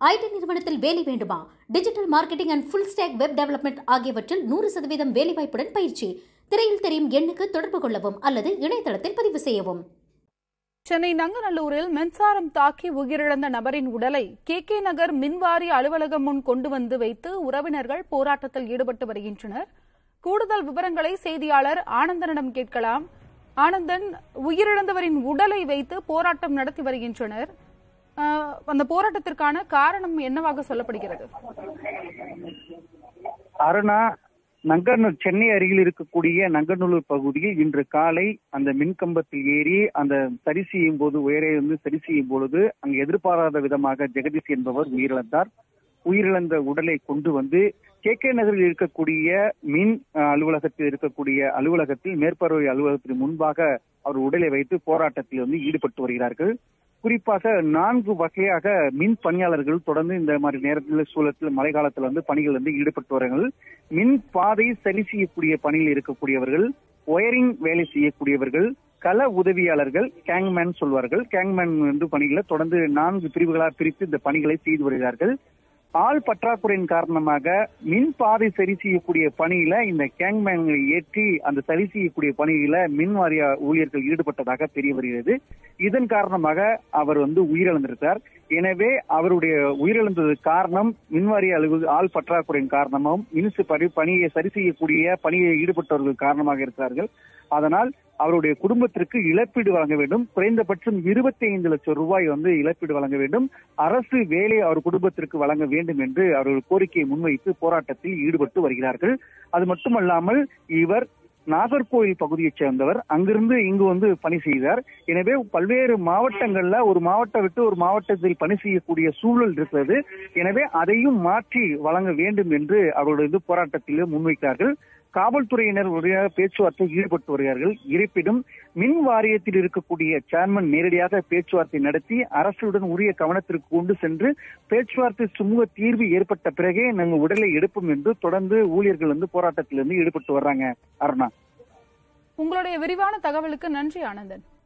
ID நிறுவனத்தில் வேலை வேண்டுமா digital marketing and full stack web development ஆகியவற்றில் நூறு சதவீதம் வேலைவாய்ப்புடன் பயிற்சி திரையில் தெரியும் எண்ணுக்கு தொடர்பு கொள்ளவும் அல்லது இணையதளத்தில் பதிவு செய்யவும் சென்னை நங்கநல்லூரில் மின்சாரம் தாக்கி உயிரிழந்த நபரின் உடலை கே கே நகர் மின்வாரிய அலுவலகம் முன் கொண்டு வந்து வைத்து உறவினர்கள் போராட்டத்தில் ஈடுபட்டு வருகின்றனர் கூடுதல் விவரங்களை செய்தியாளர் ஆனந்தனிடம் கேட்கலாம் ஆனந்தன் உயிரிழந்தவரின் உடலை வைத்து போராட்டம் நடத்தி வருகின்றனர் ஆஹ், அந்த போராட்டத்திற்கான காரணம் என்னவாக சொல்லப்படுகிறது அருணா நங்கநல்லூர் சென்னை அருகில் இருக்கக்கூடிய நங்கநல்லூர் பகுதியில் இன்று காலை அந்த மின்கம்பத்தில் ஏறி அந்த சரி செய்யும் போது உயரே வந்து சரி செய்யும் பொழுது அங்கு எதிர்பாராத விதமாக ஜெகதீஷ் என்பவர் உயிரிழந்தார் உயிரிழந்த உடலை கொண்டு வந்து கே கே நகரில் இருக்கக்கூடிய மின் அஹ், அலுவலகத்தில் இருக்கக்கூடிய அலுவலகத்தில் மேற்பார்வை அலுவலகத்தின் முன்பாக அவர் உடலை வைத்து போராட்டத்தில் வந்து ஈடுபட்டு வருகிறார்கள் குறிப்பாக நான்கு வகையாக மின் பணியாளர்கள் தொடர்ந்து இந்த மாதிரி நேரத்தில் சூழத்தில் மழை காலத்துல வந்து பணிகள் வந்து ஈடுபட்டு வரார்கள் மின் பாதை சரி செய்யக்கூடிய பணியில் இருக்கக்கூடியவர்கள் ஒயரிங் வேலை செய்யக்கூடியவர்கள் கள உதவியாளர்கள் கேங்மேன் சொல்வார்கள் கேங்மேன் வந்து பணிகளை தொடர்ந்து நான்கு பிரிவுகளாக பிரித்து இந்த பணிகளை செய்து வருகிறார்கள் ஆள் பற்றாக்குறையின் காரணமாக மின் பாதை சரி செய்யக்கூடிய பணியில இந்த கேங்மேன்களை ஏற்றி அந்த சரி செய்யக்கூடிய பணியில மின் வாரிய ஊழியர்கள் ஈடுபட்டதாக தெரிய வருகிறது இதன் காரணமாக அவர் வந்து உயிரிழந்திருக்கிறார் எனவே அவருடைய உயிரிழந்ததுக்கு காரணம் மின்வாரிய அலுவ ஆள் பற்றாக்குறையின் காரணமும் மின்சு பணி பணியை சரி செய்யக்கூடிய பணியை ஈடுபட்டவர்கள் காரணமாக இருக்கிறார்கள் அதனால் அவருடைய குடும்பத்திற்கு இழப்பீடு வழங்க வேண்டும் குறைந்தபட்சம் இருபத்தி ஐந்து லட்சம் ரூபாய் வந்து இழப்பீடு வழங்க வேண்டும் அரசு வேலை அவர் குடும்பத்திற்கு வழங்க வேண்டும் என்று அவர்கள் கோரிக்கையை முன்வைத்து போராட்டத்தில் ஈடுபட்டு வருகிறார்கள் அது மட்டுமல்லாமல் இவர் நாகர்கோவில் பகுதியைச் சேர்ந்தவர் அங்கிருந்து இங்கு வந்து பணி செய்தார் எனவே பல்வேறு மாவட்டங்கள்ல ஒரு மாவட்டம் விட்டு ஒரு மாவட்டத்தில் பணி செய்யக்கூடிய சூழல் இருக்கிறது எனவே அதையும் மாற்றி வழங்க வேண்டும் என்று அவருடைய இது போராட்டத்தில் முன்வைத்தார்கள் காவல்துறையினர் உடைய பேச்சுவார்த்தை ஈடுபட்டு வருகிறார்கள் இருப்பினும் மின் வாரியத்தில் இருக்கக்கூடிய சேர்மன் நேரடியாக பேச்சுவார்த்தை நடத்தி அரசுடன் உரிய கவனத்திற்கு கொண்டு சென்று பேச்சுவார்த்தை சுமூக தீர்வு ஏற்பட்ட பிறகே நாங்கள் உடலை எடுப்போம் என்று தொடர்ந்து ஊழியர்கள் வந்து போராட்டத்திலிருந்து ஈடுபட்டு வர்றாங்க அருணா உங்களுடைய விரிவான தகவலுக்கு நன்றி ஆனந்தன்